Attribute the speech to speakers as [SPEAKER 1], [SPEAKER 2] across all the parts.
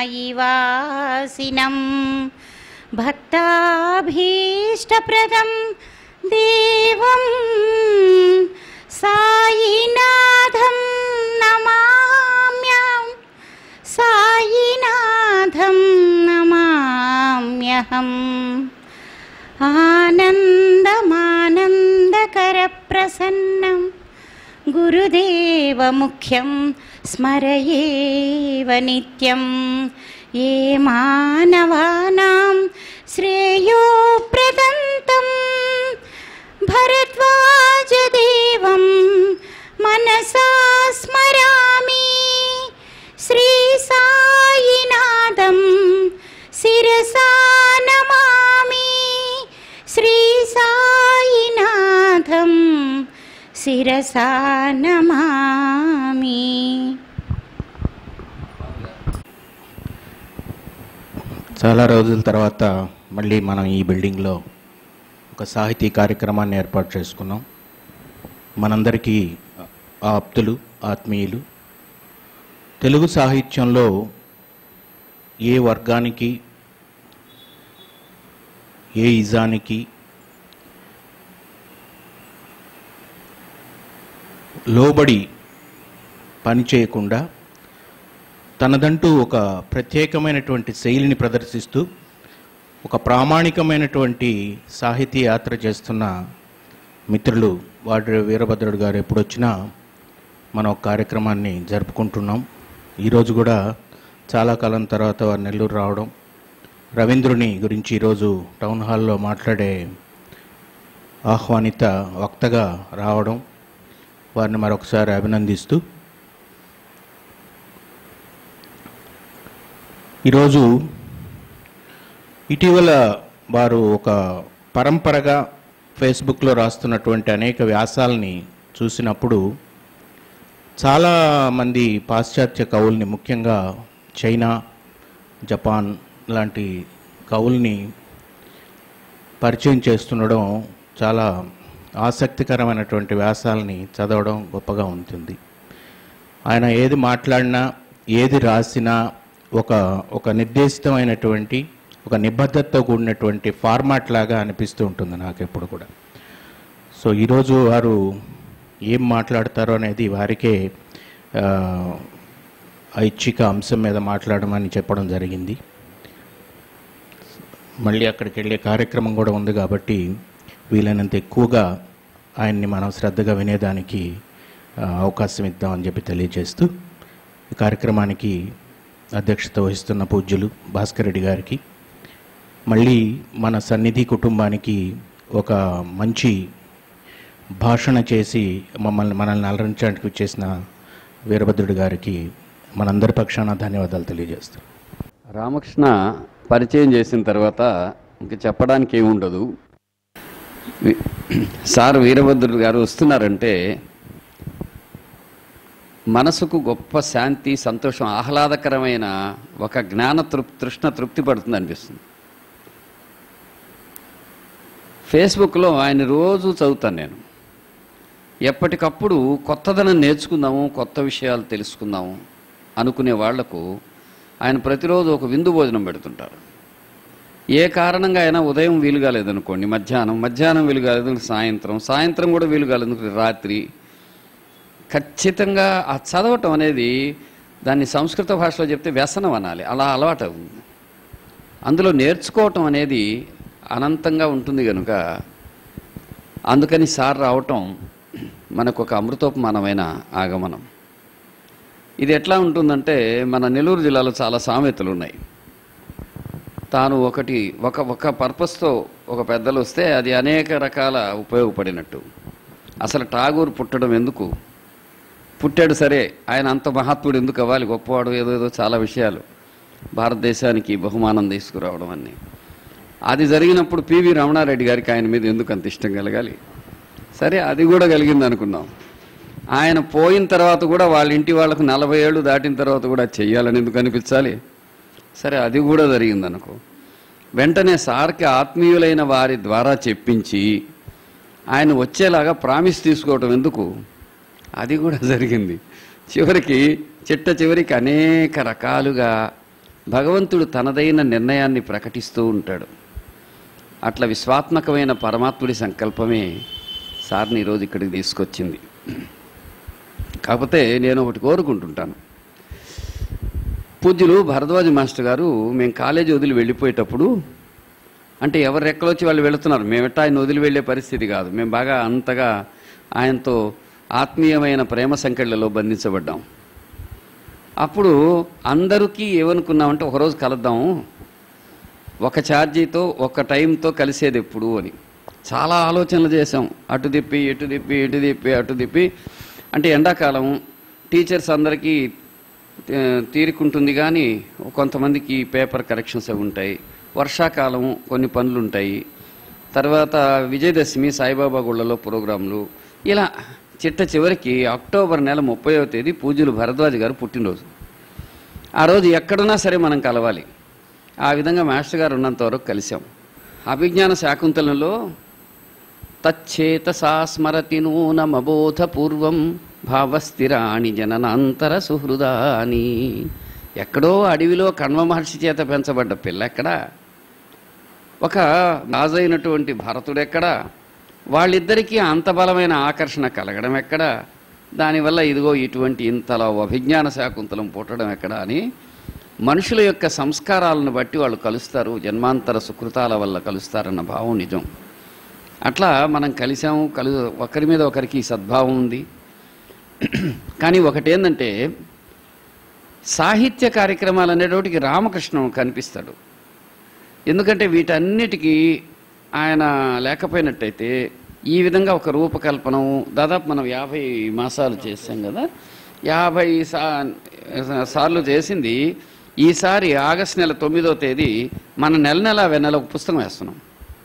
[SPEAKER 1] సాయివాసినం భక్తాభీష్టప్రదం దేవం సాయినాథం నమామ్యం సాయినాథం నమామ్యహం ఆనందమానందకరప్రసన్నం గురుదేవముఖ్యం స్మరయేవ నిత్యం ఏ మానవానాం శ్రేయో ప్రదంతం భరద్వాజదేవం మనసా స్మరామి శ్రీ సాయినాథం శిరసా నమామి శ్రీ సాయినాథం శిరసా నమామి
[SPEAKER 2] చాలా రోజుల తర్వాత మళ్ళీ మనం ఈ బిల్డింగ్లో ఒక సాహితీ కార్యక్రమాన్ని ఏర్పాటు చేసుకున్నాం మనందరికీ ఆప్తులు ఆత్మీయులు తెలుగు సాహిత్యంలో ఏ వర్గానికి ఏ ఇజానికి లోబడి పనిచేయకుండా తనదంటూ ఒక ప్రత్యేకమైనటువంటి శైలిని ప్రదర్శిస్తూ ఒక ప్రామాణికమైనటువంటి సాహితీ యాత్ర చేస్తున్న మిత్రులు వాడి వీరభద్రుడు గారు ఎప్పుడొచ్చినా మనం ఒక కార్యక్రమాన్ని జరుపుకుంటున్నాం ఈరోజు కూడా చాలా కాలం తర్వాత వారు నెల్లూరు రావడం రవీంద్రుని గురించి ఈరోజు టౌన్ హాల్లో మాట్లాడే ఆహ్వానిత వక్తగా రావడం వారిని మరొకసారి అభినందిస్తూ ఈరోజు ఇటీవల వారు ఒక పరంపరగా ఫేస్బుక్లో రాస్తున్నటువంటి అనేక వ్యాసాలని చూసినప్పుడు చాలామంది పాశ్చాత్య కవుల్ని ముఖ్యంగా చైనా జపాన్ లాంటి కవుల్ని పరిచయం చేస్తుండడం చాలా ఆసక్తికరమైనటువంటి వ్యాసాలని చదవడం గొప్పగా ఉంటుంది ఆయన ఏది మాట్లాడినా ఏది రాసినా ఒక ఒక నిర్దేశితమైనటువంటి ఒక నిబద్ధతతో కూడినటువంటి ఫార్మాట్ లాగా అనిపిస్తూ ఉంటుంది నాకు ఎప్పుడు కూడా సో ఈరోజు వారు ఏం మాట్లాడతారో అనేది వారికే ఆ, ఐచ్ఛిక అంశం మీద మాట్లాడమని చెప్పడం జరిగింది మళ్ళీ అక్కడికి వెళ్ళే కార్యక్రమం కూడా ఉంది కాబట్టి వీలైనంత ఎక్కువగా ఆయన్ని మనం శ్రద్ధగా వినేదానికి ఆ, అవకాశం ఇద్దామని చెప్పి తెలియజేస్తూ ఈ కార్యక్రమానికి అధ్యక్షత వహిస్తున్న పూజ్యులు భాస్కర్ రెడ్డి గారికి మళ్ళీ మన సన్నిధి కుటుంబానికి ఒక మంచి భాషణ చేసి మమ్మల్ని మనల్ని అలరించడానికి చేసిన వీరభద్రుడి గారికి మనందరి పక్షాన ధన్యవాదాలు తెలియజేస్తాం
[SPEAKER 3] రామకృష్ణ పరిచయం చేసిన తర్వాత ఇంక చెప్పడానికి ఏముండదు వి- సార్ వీరభద్రుడు గారు వస్తున్నారంటే మనసుకు గొప్ప శాంతి సంతోషం ఆహ్లాదకరమైన ఒక జ్ఞాన తృప్ తృష్ణ తృప్తి పడుతుంది అనిపిస్తుంది ఫేస్బుక్లో ఆయన రోజు చదువుతాను నేను ఎప్పటికప్పుడు కొత్తదనం నేర్చుకుందాము కొత్త విషయాలు తెలుసుకుందాము అనుకునే వాళ్లకు ఆయన ప్రతిరోజు ఒక విందు భోజనం పెడుతుంటారు ఏ కారణంగా అయినా ఉదయం వీలు కాలేదనుకోండి మధ్యాహ్నం మధ్యాహ్నం వీలు కాలేదు సాయంత్రం సాయంత్రం కూడా వీలు కాలేదు రాత్రి ఖచ్చితంగా ఆ చదవటం అనేది దాన్ని సంస్కృత భాషలో చెప్తే వ్యసనం అనాలి అలా అలవాటు అవుతుంది అందులో నేర్చుకోవటం అనేది అనంతంగా ఉంటుంది కనుక అందుకని సార్ రావటం మనకు ఒక అమృతోపమానమైన ఆగమనం ఇది ఎట్లా ఉంటుందంటే మన నెల్లూరు జిల్లాలో చాలా సామెతలు ఉన్నాయి తాను ఒకటి ఒక ఒక పర్పస్తో ఒక పెద్దలు వస్తే అది అనేక రకాల ఉపయోగపడినట్టు అసలు ఠాగూర్ పుట్టడం ఎందుకు పుట్టాడు సరే ఆయన అంత మహాత్ముడు ఎందుకు అవ్వాలి గొప్పవాడు ఏదో ఏదో చాలా విషయాలు భారతదేశానికి బహుమానం తీసుకురావడం అన్నీ అది జరిగినప్పుడు పివి రమణారెడ్డి గారికి ఆయన మీద ఎందుకు అంత ఇష్టం కలగాలి సరే అది కూడా కలిగింది అనుకున్నాం ఆయన పోయిన తర్వాత కూడా వాళ్ళ ఇంటి వాళ్ళకు నలభై ఏళ్ళు దాటిన తర్వాత కూడా చెయ్యాలని ఎందుకు అనిపించాలి సరే అది కూడా జరిగింది అనుకో వెంటనే సార్కి ఆత్మీయులైన వారి ద్వారా చెప్పించి ఆయన వచ్చేలాగా ప్రామిస్ తీసుకోవటం ఎందుకు అది కూడా జరిగింది చివరికి చిట్ట చివరికి అనేక రకాలుగా భగవంతుడు తనదైన నిర్ణయాన్ని ప్రకటిస్తూ ఉంటాడు అట్లా విశ్వాత్మకమైన పరమాత్ముడి సంకల్పమే సార్ని ఈరోజు ఇక్కడికి తీసుకొచ్చింది కాకపోతే నేను ఒకటి కోరుకుంటుంటాను పూజ్యులు భరద్వాజ మాస్టర్ గారు మేము కాలేజీ వదిలి వెళ్ళిపోయేటప్పుడు అంటే ఎవరు ఎక్కడొచ్చి వాళ్ళు వెళుతున్నారు మేమెట్టా ఆయన వదిలి వెళ్ళే పరిస్థితి కాదు మేము బాగా అంతగా ఆయనతో ఆత్మీయమైన ప్రేమ సంకెళ్లలో బంధించబడ్డాం అప్పుడు అందరికీ ఏమనుకున్నామంటే ఒకరోజు కలుద్దాం ఒక ఛార్జీతో ఒక టైంతో కలిసేది ఎప్పుడు అని చాలా ఆలోచనలు చేసాం అటు తిప్పి ఇటు తిప్పి ఇటు తిప్పి అటు తిప్పి అంటే ఎండాకాలం టీచర్స్ అందరికీ ఆ, తీరికుంటుంది కానీ కొంతమందికి పేపర్ కరెక్షన్స్ అవి ఉంటాయి వర్షాకాలం కొన్ని పనులు ఉంటాయి తర్వాత విజయదశమి సాయిబాబా గుళ్ళలో ప్రోగ్రాంలు ఇలా చిట్ట చివరికి అక్టోబర్ నెల ముప్పైవ తేదీ పూజలు భరద్వాజ్ గారు పుట్టినరోజు ఆ రోజు ఎక్కడున్నా సరే మనం కలవాలి ఆ విధంగా మాస్టర్ గారు ఉన్నంత వరకు కలిసాం అభిజ్ఞాన శాకుంతలంలో తచ్చేతసా స్మరతి నూనమబోధ పూర్వం భావస్థిరాణి జననాంతర సుహృదాని ఎక్కడో అడవిలో కణ్వ మహర్షి చేత పెంచబడ్డ పిల్ల ఎక్కడా ఒక రాజైనటువంటి భరతుడెక్కడా వాళ్ళిద్దరికీ అంత బలమైన ఆకర్షణ కలగడం ఎక్కడా దానివల్ల ఇదిగో ఇటువంటి ఇంతలో అభిజ్ఞాన శాకుంతలం పుట్టడం ఎక్కడా అని మనుషుల యొక్క సంస్కారాలను బట్టి వాళ్ళు కలుస్తారు జన్మాంతర సుకృతాల వల్ల కలుస్తారన్న భావం నిజం అట్లా మనం కలిసాము కలు ఒకరి మీద ఒకరికి సద్భావం ఉంది కానీ ఒకటేందంటే సాహిత్య కార్యక్రమాలు అనేటోటికి రామకృష్ణం కనిపిస్తాడు ఎందుకంటే వీటన్నిటికీ ఆయన లేకపోయినట్టయితే ఈ విధంగా ఒక రూపకల్పనం దాదాపు మనం యాభై మాసాలు చేసాం కదా యాభై సా సార్లు చేసింది ఈసారి ఆగస్టు నెల తొమ్మిదో తేదీ మన నెల నెల వెన్నెల ఒక పుస్తకం వేస్తున్నాం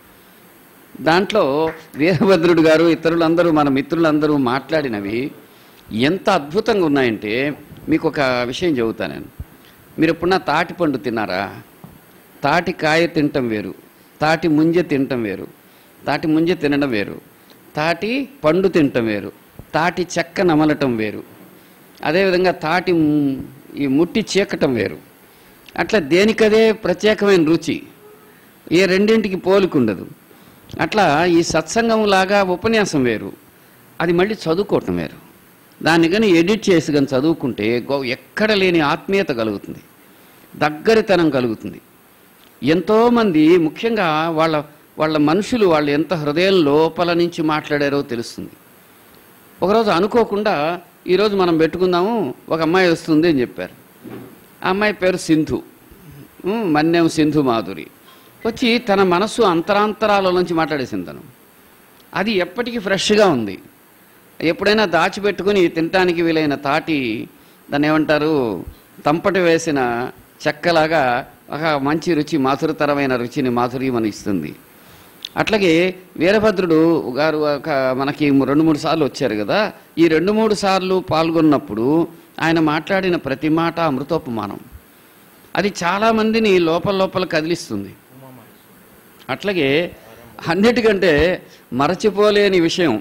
[SPEAKER 3] దాంట్లో వీరభద్రుడు గారు ఇతరులందరూ మన మిత్రులందరూ మాట్లాడినవి ఎంత అద్భుతంగా ఉన్నాయంటే మీకు ఒక విషయం చెబుతా నేను మీరు ఎప్పుడన్నా తాటి పండు తిన్నారా తాటి కాయ తినటం వేరు తాటి ముంజ తినటం వేరు తాటి ముంజ తినడం వేరు తాటి పండు తినటం వేరు తాటి చెక్క నమలటం వేరు అదేవిధంగా తాటి ము- ఈ ముట్టి చీకటం వేరు అట్లా దేనికదే ప్రత్యేకమైన రుచి ఏ రెండింటికి పోలికుండదు అట్లా ఈ సత్సంగం లాగా ఉపన్యాసం వేరు అది మళ్ళీ చదువుకోవటం వేరు దాన్ని కానీ ఎడిట్ చేసి కానీ చదువుకుంటే గో- ఎక్కడ లేని ఆత్మీయత కలుగుతుంది దగ్గరితనం కలుగుతుంది ఎంతోమంది ముఖ్యంగా వాళ్ళ వాళ్ళ మనుషులు వాళ్ళు ఎంత హృదయం లోపల నుంచి మాట్లాడారో తెలుస్తుంది ఒకరోజు అనుకోకుండా ఈరోజు మనం పెట్టుకుందాము ఒక అమ్మాయి వస్తుంది అని చెప్పారు ఆ అమ్మాయి పేరు సింధు ఉమ్, మన్యం సింధు మాధురి వచ్చి తన మనస్సు అంతరాంతరాల నుంచి మాట్లాడేసింది తను అది ఎప్పటికీ ఫ్రెష్గా ఉంది ఎప్పుడైనా దాచిపెట్టుకుని తినటానికి వీలైన తాటి దాన్ని ఏమంటారు తంపటి వేసిన చెక్కలాగా ఒక మంచి రుచి మాధురతరమైన రుచిని మాధుర్యం ఇస్తుంది అట్లాగే వీరభద్రుడు గారు ఒక మనకి రెండు మూడు సార్లు వచ్చారు కదా ఈ రెండు మూడు సార్లు పాల్గొన్నప్పుడు ఆయన మాట్లాడిన ప్రతి మాట అమృతోపమానం అది చాలామందిని లోపల లోపల కదిలిస్తుంది అట్లాగే అన్నిటికంటే మరచిపోలేని విషయం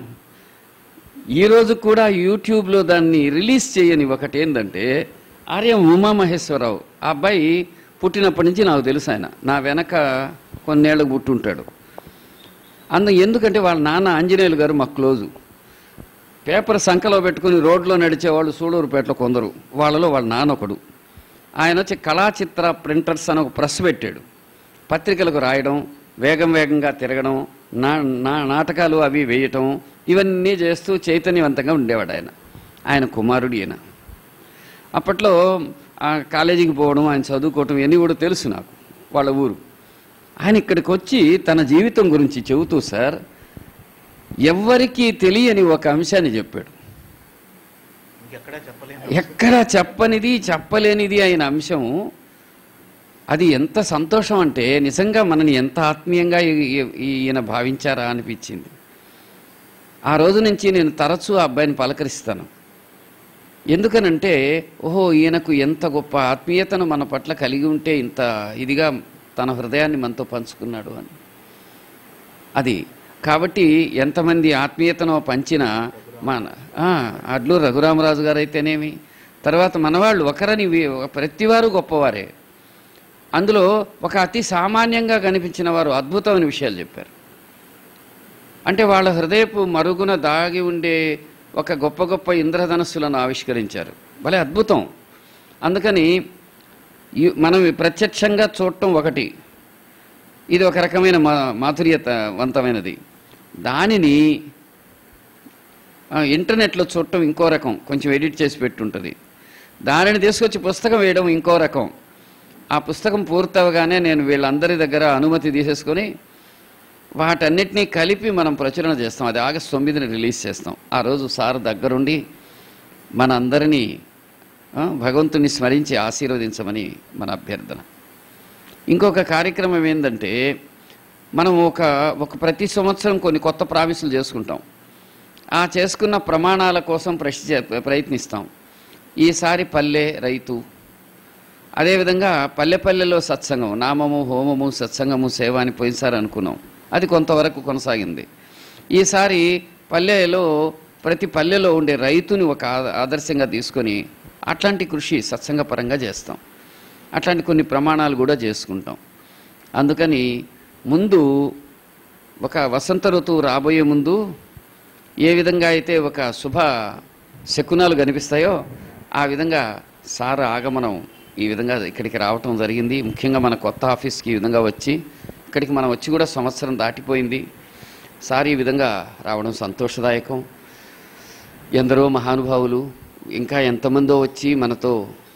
[SPEAKER 3] ఈరోజు కూడా యూట్యూబ్లో దాన్ని రిలీజ్ చేయని ఒకటి ఏంటంటే ఆర్యం ఉమామహేశ్వరరావు ఆ అబ్బాయి పుట్టినప్పటి నుంచి నాకు తెలుసు ఆయన నా వెనక కొన్నేళ్ళు పుట్టుంటాడు అందు ఎందుకంటే వాళ్ళ నాన్న ఆంజనేయులు గారు మా క్లోజు పేపర్ సంకలో పెట్టుకుని రోడ్లో నడిచేవాళ్ళు సూడూరుపేటలో కొందరు వాళ్ళలో వాళ్ళ నాన్న ఒకడు ఆయన వచ్చి కళాచిత్ర ప్రింటర్స్ అని ఒక ప్రెస్ పెట్టాడు పత్రికలకు రాయడం వేగం వేగంగా తిరగడం నా నా నాటకాలు అవి వేయటం ఇవన్నీ చేస్తూ చైతన్యవంతంగా ఉండేవాడు ఆయన ఆయన కుమారుడు ఈయన అప్పట్లో ఆ కాలేజీకి పోవడం ఆయన చదువుకోవటం ఇవన్నీ కూడా తెలుసు నాకు వాళ్ళ ఊరు ఆయన ఇక్కడికి వచ్చి తన జీవితం గురించి చెబుతూ సార్ ఎవ్వరికీ తెలియని ఒక అంశాన్ని చెప్పాడు ఎక్కడ చెప్పనిది చెప్పలేనిది అయిన అంశం అది ఎంత సంతోషం అంటే నిజంగా మనని ఎంత ఆత్మీయంగా ఈ- ఈ- ఈయన భావించారా అనిపించింది ఆ రోజు నుంచి నేను తరచూ ఆ అబ్బాయిని పలకరిస్తాను ఎందుకనంటే ఓహో ఈయనకు ఎంత గొప్ప ఆత్మీయతను మన పట్ల కలిగి ఉంటే ఇంత ఇదిగా తన హృదయాన్ని మనతో పంచుకున్నాడు అని అది కాబట్టి ఎంతమంది ఆత్మీయతను పంచినా మన ఆ, అడ్లు రఘురామరాజు గారు అయితేనేమి తర్వాత మనవాళ్ళు ఒకరని వి- ప్రతివారు గొప్పవారే అందులో ఒక అతి సామాన్యంగా కనిపించిన వారు అద్భుతమైన విషయాలు చెప్పారు అంటే వాళ్ళ హృదయపు మరుగున దాగి ఉండే ఒక గొప్ప గొప్ప ఇంద్రధనస్సులను ఆవిష్కరించారు భలే అద్భుతం అందుకని ఈ- మనం ప్రత్యక్షంగా చూడటం ఒకటి ఇది ఒక రకమైన మా మాధుర్యతవంతమైనది దానిని ఆ, ఇంటర్నెట్లో చూడటం ఇంకో రకం కొంచెం ఎడిట్ చేసి పెట్టుంటుంది దానిని తీసుకొచ్చి పుస్తకం వేయడం ఇంకో రకం ఆ పుస్తకం పూర్తవగానే నేను వీళ్ళందరి దగ్గర అనుమతి తీసేసుకొని వాటన్నిటినీ కలిపి మనం ప్రచురణ చేస్తాం అది ఆగస్ట్ తొమ్మిదిని రిలీజ్ చేస్తాం ఆ రోజు సార్ దగ్గరుండి మన అందరినీ ఆ, భగవంతుని స్మరించి ఆశీర్వదించమని మన అభ్యర్థన ఇంకొక కార్యక్రమం ఏంటంటే మనం ఒక ఒక ప్రతి సంవత్సరం కొన్ని కొత్త ప్రామిసులు చేసుకుంటాం ఆ చేసుకున్న ప్రమాణాల కోసం ప్రశ్న చే- ప్రయత్నిస్తాం ఈసారి పల్లె రైతు అదేవిధంగా పల్లె పల్లెలో సత్సంగం నామము హోమము సత్సంగము సేవ అని పోయినసారి అనుకున్నాం అది కొంతవరకు కొనసాగింది ఈసారి పల్లెలో ప్రతి పల్లెలో ఉండే రైతుని ఒక ఆ- ఆదర్శంగా తీసుకొని అట్లాంటి కృషి సత్సంగపరంగా చేస్తాం అట్లాంటి కొన్ని ప్రమాణాలు కూడా చేసుకుంటాం అందుకని ముందు ఒక వసంత ఋతువు రాబోయే ముందు ఏ విధంగా అయితే ఒక శుభ శకునాలు కనిపిస్తాయో ఆ విధంగా సార్ ఆగమనం ఈ విధంగా ఇక్కడికి రావటం జరిగింది ముఖ్యంగా మన కొత్త ఆఫీస్కి ఈ విధంగా వచ్చి ఇక్కడికి మనం వచ్చి కూడా సంవత్సరం దాటిపోయింది సార్ ఈ విధంగా రావడం సంతోషదాయకం ఎందరో మహానుభావులు ఇంకా ఎంతమందో వచ్చి మనతో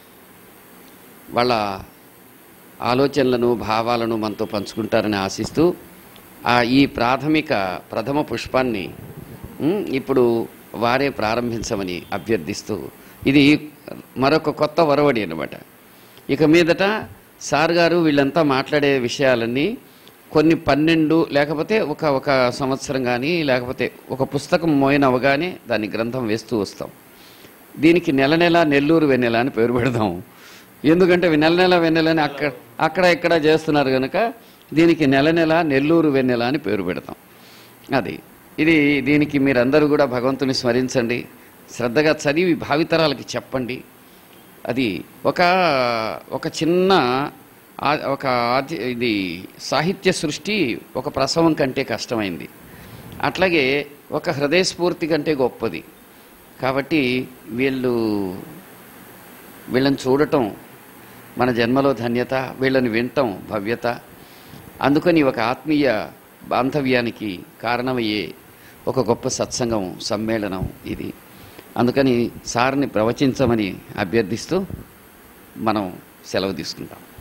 [SPEAKER 3] వాళ్ళ ఆలోచనలను భావాలను మనతో పంచుకుంటారని ఆశిస్తూ ఆ ఈ ప్రాథమిక ప్రథమ పుష్పాన్ని ఉమ్, ఇప్పుడు వారే ప్రారంభించమని అభ్యర్థిస్తూ ఇది మరొక కొత్త వరవడి అన్నమాట ఇక మీదట సార్ గారు వీళ్ళంతా మాట్లాడే విషయాలన్నీ కొన్ని పన్నెండు లేకపోతే ఒక ఒక సంవత్సరం కానీ లేకపోతే ఒక పుస్తకం మోయిన అవగానే దాన్ని గ్రంథం వేస్తూ వస్తాం దీనికి నెల నెల నెల్లూరు వెన్నెల అని పేరు పెడదాం ఎందుకంటే ఇవి నెల నెల వెన్నెల అని అక్కడ అక్కడ ఇక్కడ చేస్తున్నారు కనుక దీనికి నెల నెల నెల్లూరు వెన్నెల అని పేరు పెడతాం అది ఇది దీనికి మీరందరూ కూడా భగవంతుని స్మరించండి శ్రద్ధగా చదివి భావితరాలకి చెప్పండి అది ఒక ఒక చిన్న ఆ- ఒక ఆది- ఇది సాహిత్య సృష్టి ఒక ప్రసవం కంటే కష్టమైంది అట్లాగే ఒక హృదయస్ఫూర్తి కంటే గొప్పది కాబట్టి వీళ్ళు వీళ్ళని చూడటం మన జన్మలో ధన్యత వీళ్ళని వినటం భవ్యత అందుకని ఒక ఆత్మీయ బాంధవ్యానికి కారణమయ్యే ఒక గొప్ప సత్సంగం సమ్మేళనం ఇది అందుకని సార్ని ప్రవచించమని అభ్యర్థిస్తూ మనం సెలవు తీసుకుంటాం